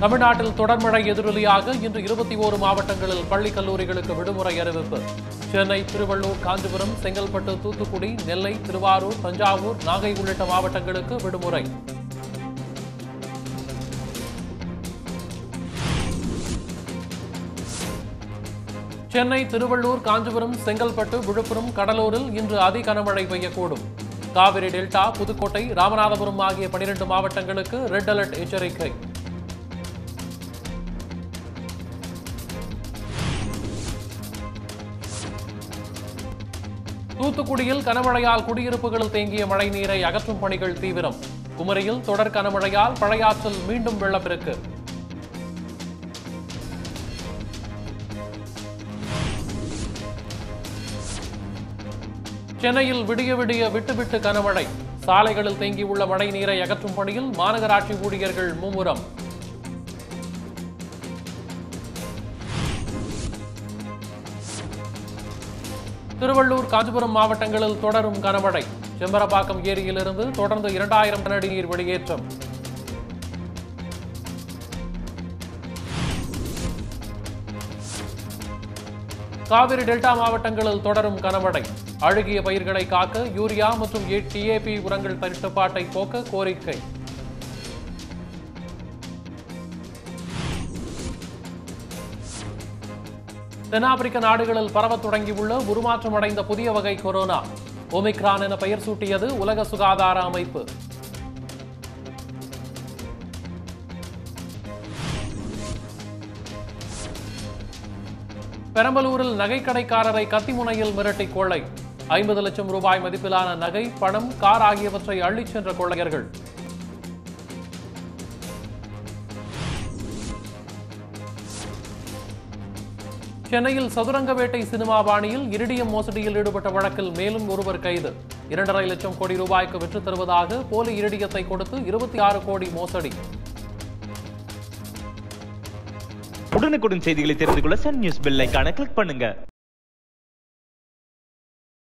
தமிழ்நாட்டில் தொடர் மழை எதிரொலியாக இன்று இருபத்தி ஓரு மாவட்டங்களில் பள்ளி கல்லூரிகளுக்கு விடுமுறை அறிவிப்பு சென்னை திருவள்ளூர் காஞ்சிபுரம் செங்கல்பட்டு தூத்துக்குடி நெல்லை திருவாரூர் தஞ்சாவூர் நாகை உள்ளிட்ட மாவட்டங்களுக்கு விடுமுறை சென்னை திருவள்ளூர் காஞ்சிபுரம் செங்கல்பட்டு விழுப்புரம் கடலூரில் இன்று அதி கனமழை பெய்யக்கூடும் காவிரி டெல்டா புதுக்கோட்டை ராமநாதபுரம் ஆகிய பனிரெண்டு மாவட்டங்களுக்கு ரெட் அலர்ட் எச்சரிக்கை தூத்துக்குடியில் கனமழையால் குடியிருப்புகளில் தேங்கிய மழை நீரை அகற்றும் பணிகள் தீவிரம் குமரியில் தொடர் கனமழையால் பழையாற்றில் மீண்டும் வெள்ளப்பெருக்கு சென்னையில் விடிய விடிய விட்டு விட்டு கனமழை சாலைகளில் தேங்கியுள்ள மழை நீரை அகற்றும் பணியில் மாநகராட்சி ஊழியர்கள் மும்முரம் திருவள்ளூர் காஞ்சிபுரம் மாவட்டங்களில் தொடரும் கனமழை செம்பரப்பாக்கம் ஏரியிலிருந்து தொடர்ந்து இரண்டாயிரம் கனஅடி நீர் வெளியேற்றம் காவிரி டெல்டா மாவட்டங்களில் தொடரும் கனமழை அழுகிய பயிர்களை காக்க யூரியா மற்றும் டிஏபி உரங்கள் தட்டுப்பாட்டை போக்க கோரிக்கை தென்னாப்பிரிக்க நாடுகளில் பரவத் தொடங்கியுள்ள உருமாற்றம் அடைந்த புதிய வகை கொரோனா ஒமிக்ரான் என பெயர் சூட்டியது உலக சுகாதார அமைப்பு பெரம்பலூரில் நகைக்கடைக்காரரை கத்திமுனையில் மிரட்டி கொள்ளை ஐம்பது லட்சம் ரூபாய் மதிப்பிலான நகை பணம் கார் ஆகியவற்றை அள்ளிச் சென்ற கொள்ளையர்கள் சென்னையில் சதுரங்க வேட்டை சினிமா பாணியில் இரிடியம் மோசடியில் ஈடுபட்ட வழக்கில் மேலும் ஒருவர் கைது இரண்டரை லட்சம் கோடி ரூபாய்க்கு விற்றுத் தருவதாக போலி இரிடியத்தை கொடுத்து இருபத்தி ஆறு கோடி மோசடி உடனுக்குடன் செய்திகளை தெரிந்து கொள்ள சன் நியூஸ் பெல் ஐகானை கிளிக் பண்ணுங்க